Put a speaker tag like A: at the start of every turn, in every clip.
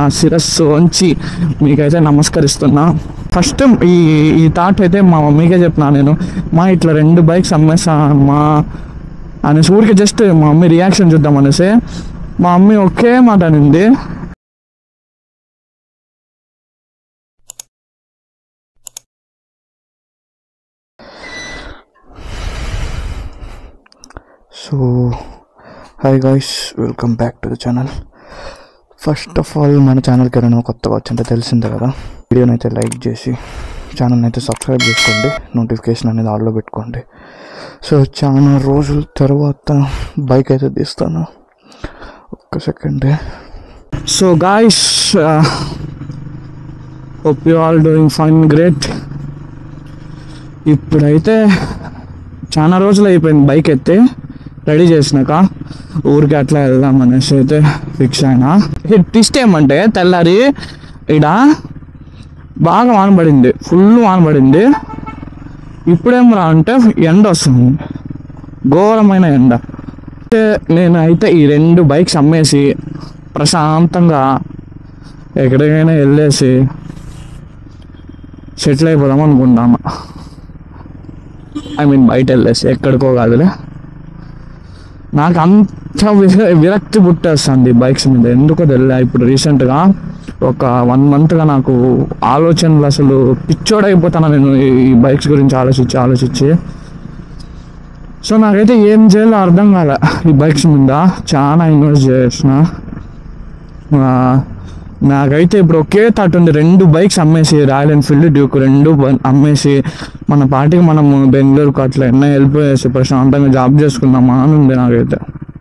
A: నా శిరస్సు వంచి మీకైతే నమస్కరిస్తున్నా ఫస్ట్ ఈ ఈ థాట్ అయితే మా మమ్మీకే చెప్పిన నేను మా ఇట్లా రెండు బైక్స్ అమ్మేసా మా అనేసి ఊరికి జస్ట్ మా మమ్మీ రియాక్షన్ చూద్దాం అనేసి మా మమ్మీ ఒకే మాట అనింది so hi guys welcome back to the channel first of all మన ఛానల్కి ఎవరైనా కొత్తగా వచ్చింటే తెలిసిందే కదా వీడియోని అయితే లైక్ చేసి ఛానల్ని అయితే సబ్స్క్రైబ్ చేసుకోండి నోటిఫికేషన్ అనేది ఆన్లో పెట్టుకోండి సో చాలా రోజుల తర్వాత బైక్ అయితే తీస్తాను ఒక్క second so guys hope you all doing fine great ఇప్పుడైతే చాలా రోజులు అయిపోయింది బైక్ ఎత్తి రెడీ చేసినాక ఊరికి అట్లా వెళ్దాం అనేసి అయితే ఫిక్స్ అయినా ట్విస్ట్ ఏమంటే తెల్లారి ఇడ బాగా వానబడింది ఫుల్ వానబడింది ఇప్పుడేం రా అంటే ఎండ వస్తుంది ఘోరమైన ఎండ అయితే నేను అయితే ఈ రెండు బైక్స్ అమ్మేసి ప్రశాంతంగా ఎక్కడికైనా వెళ్ళేసి సెటిల్ అయిపోదాం అనుకుంటామా ఐ మీన్ బయట వెళ్ళేసి ఎక్కడికో కాదులే నాకు అంత విర- విరక్తి పుట్టేస్తుంది బైక్స్ మీద ఎందుకో తెలియదు ఇప్పుడు రీసెంట్గా ఒక వన్ మంత్గా నాకు ఆలోచనలు అసలు పిచ్చోడైపోతాను నేను ఈ- ఈ బైక్స్ గురించి ఆలోచించి ఆలోచించి సో నాకైతే ఏం చేయాలో అర్థం కాలే ఈ బైక్స్ మీద చాలా ఇన్వెస్ట్ చేసిన ఆ, నాకైతే ఇప్పుడు ఒకే థాట్ ఉంది రెండు బైక్స్ అమ్మేసి రాయల్ ఎన్ఫీల్డ్ డ్యూక్ రెండు బ- అమ్మేసి మన పార్టీకి మనం బెంగళూరుకు అట్లా ఎన్నో వెళ్ళిపోయేసి ప్రశాంతంగా జాబ్ చేసుకుందామా అని ఉంది నాకైతే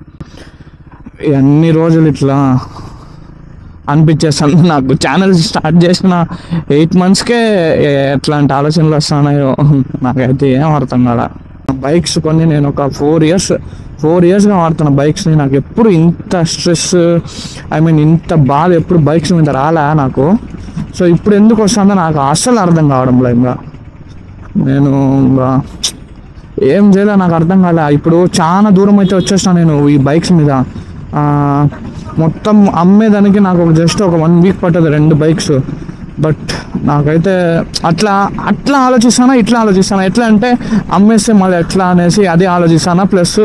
A: ఎన్ని రోజులు ఇట్లా అనిపించేస్తాను నాకు ఛానల్ స్టార్ట్ చేసిన ఎయిట్ మంత్స్కే ఎట్లాంటి ఆలోచనలు వస్తున్నాయో నాకైతే ఏం అర్థం కాల బైక్స్ కొన్ని నేను ఒక ఫోర్ ఇయర్స్ ఫోర్ ఇయర్స్గా వాడుతున్న బైక్స్ని నాకు ఎప్పుడు ఇంత స్ట్రెస్ ఐ మీన్ ఇంత బాధ ఎప్పుడు బైక్స్ మీద రాలే నాకు సో ఇప్పుడు ఎందుకు వస్తుందో నాకు అస్సలు అర్థం కావడం లేదు ఇంకా నేను ఇంకా ఏం చేయలే నాకు అర్థం కాలే ఇప్పుడు చాలా దూరం అయితే వచ్చేసిన నేను ఈ బైక్స్ మీద ఆ, మొత్తం అమ్మేదానికి నాకు ఒక జస్ట్ ఒక వన్ వీక్ పట్టదు రెండు బైక్స్ బట్ నాకైతే అట్లా అట్లా ఆలోచిస్తానా ఇట్లా ఆలోచిస్తానా ఎట్లా అంటే అమ్మేస్తే మళ్ళీ ఎట్లా అనేసి అదే ఆలోచిస్తానా ప్లస్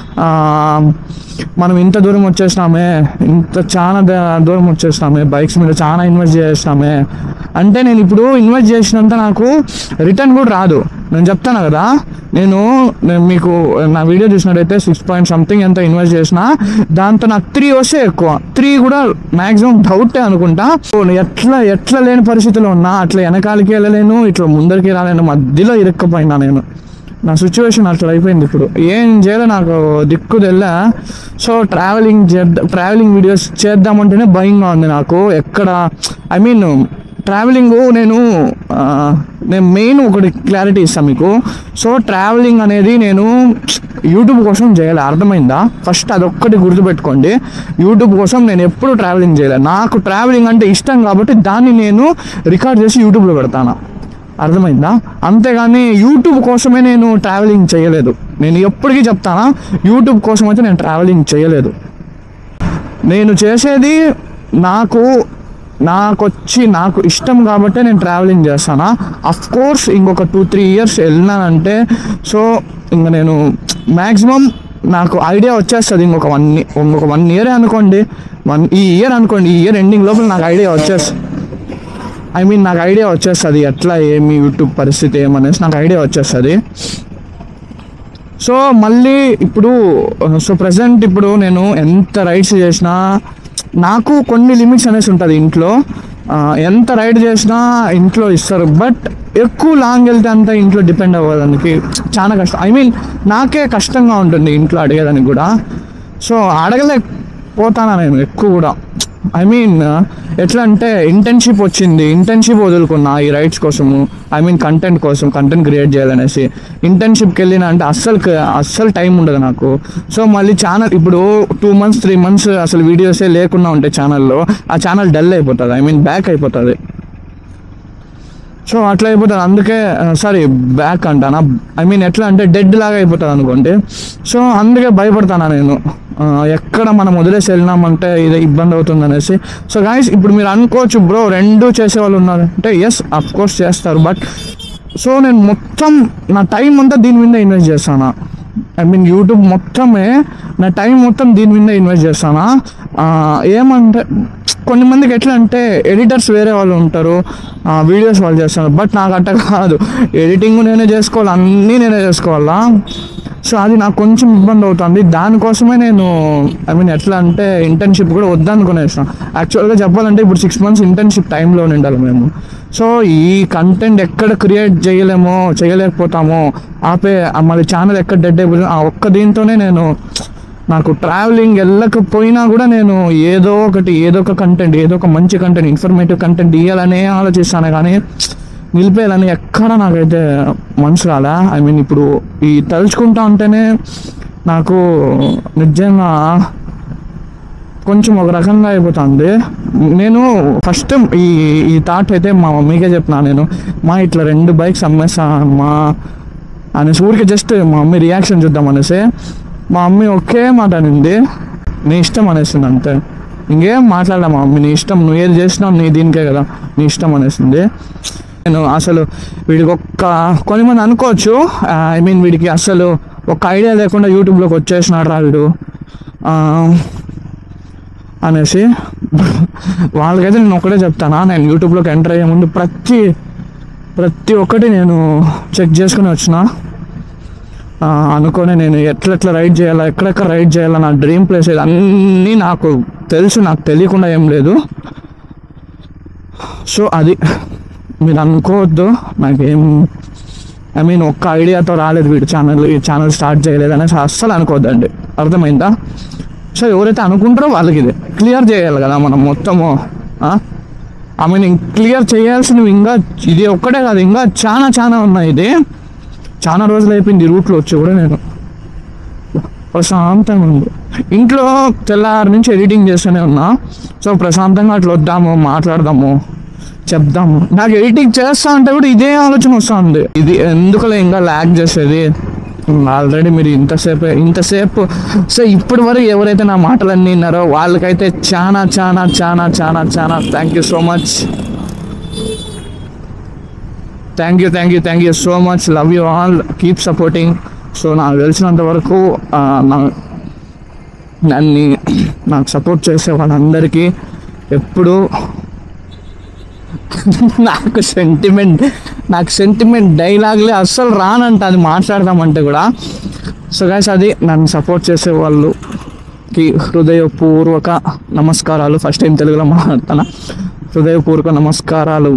A: మనం ఇంత దూరం వచ్చేసినామే ఇంత చాలా ద- దూరం వచ్చేసినామే బైక్స్ మీద చాలా ఇన్వెస్ట్ చేసినామే అంటే నేను ఇప్పుడు ఇన్వెస్ట్ చేసినంత నాకు రిటర్న్ కూడా రాదు నేను చెప్తాను కదా నేను నేను మీకు నా వీడియో చూసినట్టయితే సిక్స్ పాయింట్ సంథింగ్ ఎంత ఇన్వెస్ట్ చేసినా దాంతో నాకు త్రీ వస్తే ఎక్కువ త్రీ కూడా మ్యాక్సిమం డౌటే అనుకుంటా సో ఎట్లా ఎట్లా లేని పరిస్థితిలో ఉన్నా అట్లా వెనకాలకి వెళ్ళలేను ఇట్లా ముందరికి రాలేను మధ్యలో ఇరుక్కపోయినా నేను నా సిచ్యువేషన్ అట్లా అయిపోయింది ఇప్పుడు ఏం చేయాలో నాకు దిక్కు తెల్లా సో ట్రావెలింగ్ చేద్దాం ట్రావెలింగ్ వీడియోస్ చేద్దామంటేనే భయంగా ఉంది నాకు ఎక్కడ ఐ మీన్ ట్రావెలింగ్ నేను ఆ, నేను మెయిన్ ఒకటి క్లారిటీ ఇస్తాను మీకు సో ట్రావెలింగ్ అనేది నేను యూట్యూబ్ కోసం చేయాలి అర్థమైందా ఫస్ట్ అదొక్కటి గుర్తుపెట్టుకోండి యూట్యూబ్ కోసం నేను ఎప్పుడు ట్రావెలింగ్ చేయలేదు నాకు ట్రావెలింగ్ అంటే ఇష్టం కాబట్టి దాన్ని నేను రికార్డ్ చేసి యూట్యూబ్లో పెడతాను అర్థమైందా అంతేగాని యూట్యూబ్ కోసమే నేను ట్రావెలింగ్ చేయలేదు నేను ఎప్పటికీ చెప్తానా యూట్యూబ్ కోసం అయితే నేను ట్రావెలింగ్ చేయలేదు నేను చేసేది నాకు నాకు వచ్చి నాకు ఇష్టం కాబట్టే నేను ట్రావెలింగ్ చేస్తానా అఫ్ కోర్స్ ఇంకొక టూ త్రీ ఇయర్స్ వెళ్ళినానంటే సో ఇంకా నేను మ్యాక్సిమం నాకు ఐడియా వచ్చేస్తుంది ఇంకొక వన్ ఇంకొక వన్ ఇయర్ అనుకోండి వన్ ఈ ఇయర్ అనుకోండి ఈ ఇయర్ ఎండింగ్ లోపల నాకు ఐడియా వచ్చేస్తుంది ఐ మీన్ నాకు ఐడియా వచ్చేస్తుంది ఎట్లా ఏమి యూట్యూబ్ పరిస్థితి ఏమనేసి నాకు ఐడియా వచ్చేస్తుంది సో మళ్ళీ ఇప్పుడు సో ప్రజెంట్ ఇప్పుడు నేను ఎంత రైడ్స్ చేసినా నాకు కొన్ని లిమిట్స్ అనేసి ఉంటుంది ఇంట్లో ఆ, ఎంత రైడ్ చేసినా ఇంట్లో ఇస్తారు బట్ ఎక్కువ లాంగ్ వెళ్తే అంత ఇంట్లో డిపెండ్ అవ్వడానికి చాలా కష్టం ఐ మీన్ నాకే కష్టంగా ఉంటుంది ఇంట్లో అడిగేదానికి కూడా సో అడగలేకపోతానా నేను ఎక్కువ కూడా ఐ మీన్ ఎట్లా అంటే ఇంటర్న్షిప్ వచ్చింది ఇంటర్న్షిప్ వదులుకున్నా ఈ రైట్స్ కోసము ఐ మీన్ కంటెంట్ కోసం కంటెంట్ క్రియేట్ చేయాలనేసి ఇంటర్న్షిప్కి వెళ్ళిన అంటే అస్సలు క- అస్సలు టైం ఉండదు నాకు సో మళ్ళీ ఛానల్ ఇప్పుడు టూ మంత్స్ త్రీ మంత్స్ అసలు వీడియోసే లేకుండా ఉంటాయి ఛానల్లో ఆ ఛానల్ డల్ అయిపోతుంది ఐ మీన్ బ్యాక్ అయిపోతుంది సో అట్లా అయిపోతుంది అందుకే సారీ బ్యాక్ అంటానా ఐ మీన్ ఎట్లా అంటే డెడ్ లాగా అయిపోతుంది అనుకోండి సో అందుకే భయపడతానా నేను ఆ, ఎక్కడ మనం వదిలేసి వెళ్ళినామంటే ఇది ఇబ్బంది అవుతుంది అనేసి సో గాయస్ ఇప్పుడు మీరు అనుకోవచ్చు బ్రో రెండు చేసేవాళ్ళు ఉన్నారు అంటే ఎస్ అఫ్ కోర్స్ చేస్తారు బట్ సో నేను మొత్తం నా టైం అంతా దీని మీద ఇన్వెస్ట్ చేస్తాను ఐ మీన్ యూట్యూబ్ మొత్తమే నా టైం మొత్తం దీని మీద ఇన్వెస్ట్ చేస్తానా ఆ, ఏమంటే కొన్ని మందికి ఎట్లా అంటే ఎడిటర్స్ వేరే వాళ్ళు ఉంటారు వీడియోస్ వాళ్ళు చేస్తారు బట్ నాకు అట్ట కాదు ఎడిటింగ్ నేనే చేసుకోవాలి అన్నీ నేనే చేసుకోవాలా సో అది నాకు కొంచెం ఇబ్బంది అవుతుంది దానికోసమే నేను ఐ మీన్ ఎట్లా అంటే ఇంటర్న్షిప్ కూడా వద్దనుకునేసాను యాక్చువల్గా చెప్పాలంటే ఇప్పుడు సిక్స్ మంత్స్ ఇంటర్న్షిప్ టైంలో ఉండాలి మేము సో ఈ కంటెంట్ ఎక్కడ క్రియేట్ చేయలేమో చేయలేకపోతామో ఆపే ఆ మళ్ళీ ఛానల్ ఎక్కడ డెడ్ అయిపోతుంది ఆ ఒక్క దీంతోనే నేను నాకు ట్రావెలింగ్ వెళ్ళకపోయినా కూడా నేను ఏదో ఒకటి ఏదో ఒక కంటెంట్ ఏదో ఒక మంచి కంటెంట్ ఇన్ఫర్మేటివ్ కంటెంట్ ఇవ్వాలనే ఆలోచిస్తాను కానీ నిలిపేయాలని ఎక్కడ నాకైతే మనసు రాలే ఐ మీన్ ఇప్పుడు ఈ తలుచుకుంటా ఉంటేనే నాకు నిజంగా కొంచెం ఒక రకంగా అయిపోతుంది నేను ఫస్ట్ ఈ ఈ థాట్ అయితే మా మమ్మీకే చెప్పిన నేను మా ఇట్లా రెండు బైక్స్ అమ్మేసా మా అనేసి ఊరికి జస్ట్ మా మమ్మీ రియాక్షన్ చూద్దాం అనేసి మా మమ్మీ ఒకే మాట అనింది నీ ఇష్టం అనేసింది అంతే ఇంకేం మాట్లాడలే మా మమ్మీ నీ ఇష్టం నువ్వు ఏది చేసినావు నీ దీనికే కదా నీ ఇష్టం అనేసింది నేను అసలు వీడికి ఒక్క కొన్ని మంది అనుకోవచ్చు ఐ మీన్ వీడికి అసలు ఒక ఐడియా లేకుండా యూట్యూబ్లోకి వచ్చేసినాడు రా వీడు ఆ, అనేసి వాళ్ళకైతే నేను ఒకటే చెప్తానా నేను యూట్యూబ్లోకి ఎంటర్ అయ్యే ముందు ప్రతి ప్రతి ఒక్కటి నేను చెక్ చేసుకుని వచ్చిన ఆ, అనుకొని నేను ఎట్లా ఎట్లా రైడ్ చేయాలా ఎక్కడెక్కడ రైడ్ చేయాలా నా డ్రీమ్ ప్లేస్ ఇది అన్నీ నాకు తెలుసు నాకు తెలియకుండా ఏం లేదు సో అది మీరు అనుకోవద్దు నాకేం ఐ మీన్ ఒక్క ఐడియాతో రాలేదు వీడు ఛానల్ ఈ ఛానల్ స్టార్ట్ చేయలేదు అనేసి అస్సలు అనుకోవద్దండి అర్థమైందా సో ఎవరైతే అనుకుంటారో వాళ్ళకి ఇది క్లియర్ చేయాలి కదా మనం మొత్తము ఐ మీన్ క్లియర్ చేయాల్సినవి ఇంకా ఇది ఒక్కటే కాదు ఇంకా చాలా చాలా ఉన్నాయి ఇది చాలా రోజులు అయిపోయింది ఈ రూట్లో వచ్చి కూడా నేను ప్రశాంతంగా ఉంది ఇంట్లో తెల్లారి నుంచి ఎడిటింగ్ చేస్తూనే ఉన్నా సో ప్రశాంతంగా అట్లా వద్దాము మాట్లాడదాము చెప్దాము నాకు ఎడిటింగ్ చేస్తా అంటే కూడా ఇదే ఆలోచన వస్తుంది ఇది ఎందుకులే ఇంకా ల్యాక్ చేసేది ఆల్రెడీ మీరు ఇంతసేపు ఇంతసేపు సో ఇప్పటి వరకు ఎవరైతే నా మాటలన్నీ విన్నారో వాళ్ళకైతే చాలా చాలా చాలా చాలా చాలా thank you so much thank you thank you thank you so much love you all keep supporting so నాకు తెలిసినంత వరకు ఆ, నా నన్ను నాకు సపోర్ట్ చేసే వాళ్ళందరికీ ఎప్పుడు నాకు సెంటిమెంట్ నాకు సెంటిమెంట్ డైలాగ్లే అస్సలు రానంట అది మాట్లాడదామంటే కూడా సో గైస్ అది నన్ను సపోర్ట్ చేసే వాళ్ళుకి హృదయపూర్వక నమస్కారాలు ఫస్ట్ టైం తెలుగులో మాట్లాడుతాను హృదయపూర్వక నమస్కారాలు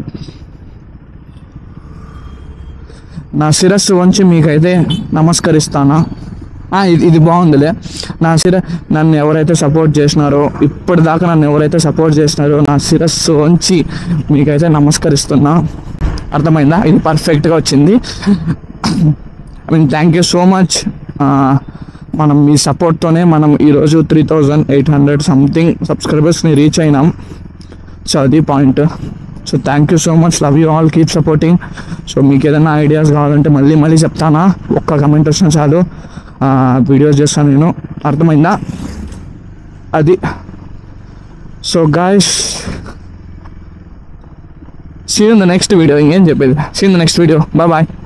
A: నా శిరస్సు వంచి మీకైతే నమస్కరిస్తానా ఆ, ఇది ఇది బాగుందిలే నా శిర నన్ను ఎవరైతే సపోర్ట్ చేసినారో ఇప్పటిదాకా నన్ను ఎవరైతే సపోర్ట్ చేసినారో నా శిరస్సు వంచి మీకైతే నమస్కరిస్తున్నా అర్థమైందా ఇది పర్ఫెక్ట్గా వచ్చింది I mean thank you so much మనం మీ సపోర్ట్తోనే మనం ఈరోజు three thousand eight hundred something సబ్స్క్రైబర్స్ని రీచ్ అయినాం సో అది point so thank you so much love you all keep supporting so మీకు ఏదైనా ఐడియాస్ కావాలంటే మళ్ళీ మళ్ళీ చెప్తానా ఒక్క కమెంట్ వచ్చినా చాలు వీడియోస్ చేస్తాను నేను అర్థమైందా అది so guys see in the next video ఇంకేం చెప్పేది see in the next video bye bye